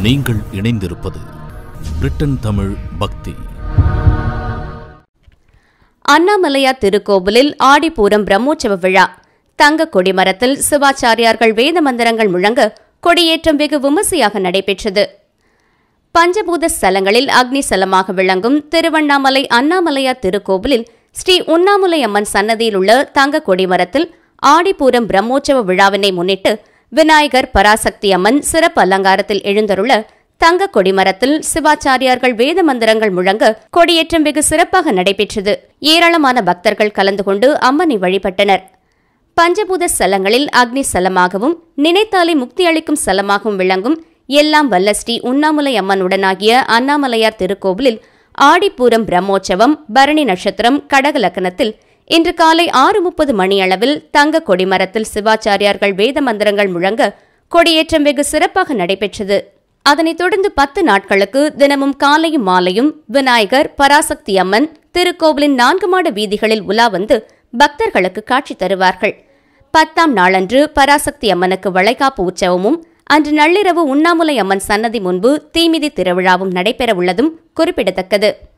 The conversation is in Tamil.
நீங்கள் இணைந்திருப்பது பிரிட்டன் தமிழ் பக்தி அண்ணாமலையார் திருக்கோவிலில் ஆடிப்பூரம் பிரம்மோற்சவ விழா தங்க கொடிமரத்தில் சிவாச்சாரியார்கள் வேத மந்திரங்கள் முழங்க கொடியேற்றம் வெகு விமர்சையாக நடைபெற்றது பஞ்சபூத ஸ்தலங்களில் அக்னி ஸ்தலமாக விளங்கும் திருவண்ணாமலை அண்ணாமலையார் திருக்கோவிலில் ஸ்ரீ உண்ணாமுலை அம்மன் சன்னதியில் உள்ள தங்க கொடிமரத்தில் ஆடிப்பூரம் பிரம்மோற்சவ விழாவினை முன்னிட்டு விநாயகர் பராசக்தி அம்மன் சிறப்பு அலங்காரத்தில் எழுந்தருள தங்க கொடிமரத்தில் சிவாச்சாரியார்கள் வேத மந்திரங்கள் முழங்க கொடியேற்றம் வெகு சிறப்பாக நடைபெற்றது ஏராளமான பக்தர்கள் கலந்து கொண்டு அம்மனை வழிபட்டனர் பஞ்சபூத ஸ்தலங்களில் அக்னி ஸ்தலமாகவும் நினைத்தாலே முக்தி அளிக்கும் ஸ்தலமாகவும் விளங்கும் எல்லாம் வல்ல ஸ்ரீ உண்ணாமுலை அம்மன் உடனாகிய அண்ணாமலையார் திருக்கோவிலில் ஆடிப்பூரம் பிரம்மோற்சவம் பரணி நட்சத்திரம் கடக லக்கணத்தில் இன்று காலை ஆறு முப்பது மணியளவில் தங்க கொடிமரத்தில் சிவாச்சாரியார்கள் வேத மந்திரங்கள் முழங்க கொடியேற்றம் வெகு சிறப்பாக நடைபெற்றது அதனைத் தொடர்ந்து பத்து நாட்களுக்கு தினமும் காலையும் மாலையும் விநாயகர் பராசக்தி அம்மன் திருக்கோவிலின் நான்கு மாட வீதிகளில் உலா வந்து பக்தர்களுக்கு காட்சி தருவார்கள் பத்தாம் நாளன்று பராசக்தி அம்மனுக்கு வளைகாப்பு உற்சவமும் அன்று நள்ளிரவு உண்ணாமுலை அம்மன் சன்னதி முன்பு தீமிதி திருவிழாவும் நடைபெறவுள்ளதும் குறிப்பிடத்தக்கது